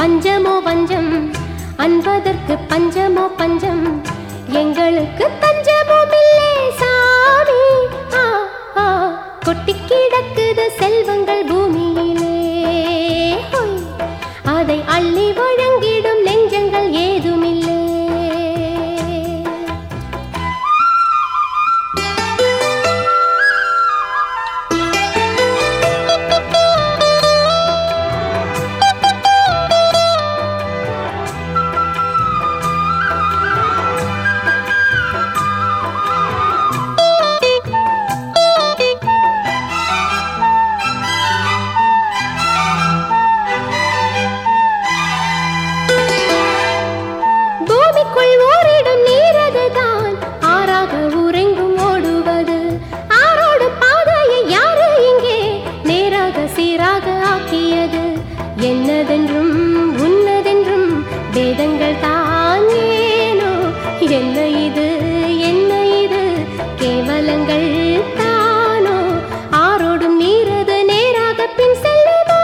பஞ்சமோ பஞ்சம் அன்பதற்கு பஞ்சமோ பஞ்சம் எங்களுக்கு தஞ்சமும் இல்லை சாமி ஆ, ஆ, கொட்டி கிடக்குது செல்வங்கள் பூமியிலே ஹொய். அதை அள்ளி வழங்கிடும் நெஞ்சங்கள் ஏதுமில்லை பூமிக்குள் ஓரிடும் நீரதுதான் ஆறாக உறைங்கும் ஓடுவது ஆரோடு பாதையை யாரு இங்கே நேராக சீராக ஆக்கியது என்னதென்றும் உன்னதென்றும் வேதங்கள் தான் ஏனோ என்ன இது என்ன இது கேவலங்கள் தானோ ஆரோடும் நீரது நேராக பின் செல்லுமா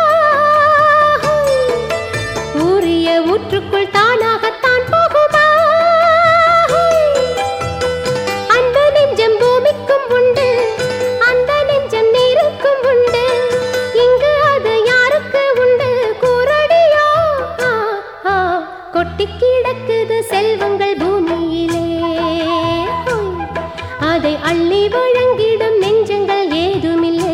ஊறிய ஊற்றுக்குள் தானாகத்தான் போகுமா அந்த நெஞ்சம் பூமிக்கும் உண்டு அந்த நெஞ்சம் நீருக்கும் உண்டு இங்கு அது யாருக்கு உண்டு கூரடியோ ஆ, ஆ, கொட்டி கிடக்குது செல்வங்கள் பூமியிலே ஹோய். அதை அள்ளி வழங்கிடும் நெஞ்சங்கள் ஏதுமில்லை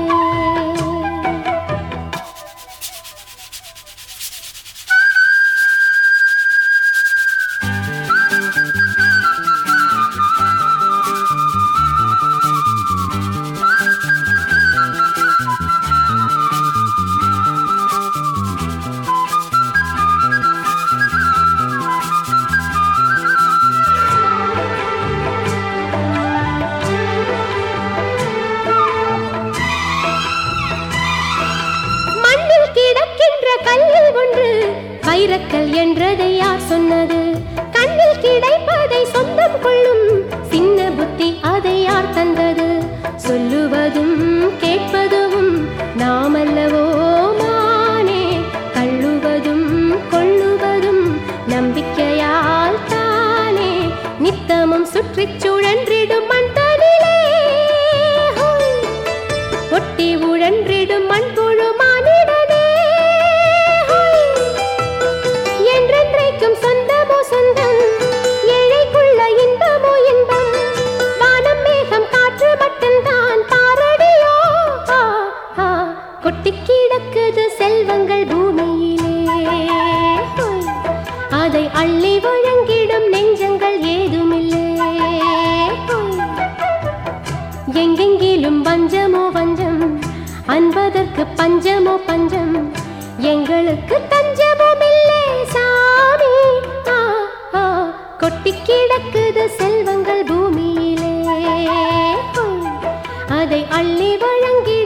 மண்ணில் கிடக்கின்ற கல்லில் ஒன்று வைரக்கல் என்றதை யார் சொன்னது கண்ணில் கிடைப்பதை சொந்தம் கொள்ளும் சின்ன புத்தி அதை யார் தந்தது சொல்லுவதும் கேட்பதும் நாமல்லவோ மானே கள்ளுவதும் கொள்ளுவதும் நம்பிக்கையால் தானே நித்தமும் சுற்றிச் சுழன்றிடும் மண் தனிலே ஹோய். ஒட்டி உழன்றிடும் மண்புழு மானிடனே ஹோய். என்றென்றைக்கும் சொந்தமோ சொந்தம் ஏழைக்குள்ள இன்பமோ இன்பம் வானம் மேகம் காற்று மட்டும்தான் பாரடியோ ஆ, ஆ, கொட்டி கிடக்குது செல்வங்கள் பூமியிலே ஹோய். அதை அள்ளி வழங்கிடும் நெஞ்சங்கள் ஏதுமில்லை ஹோய். எங்கெங்கிலும் பஞ்சமோ பஞ்சம் அன்பதற்கு பஞ்சமோ பஞ்சம் எங்களுக்கு தஞ்சமும் இல்லை சாமி ஆ, ஆ, கொட்டி கிடக்குது செல்வங்கள் பூமியிலே ஹோய். அதை அள்ளி வழங்கி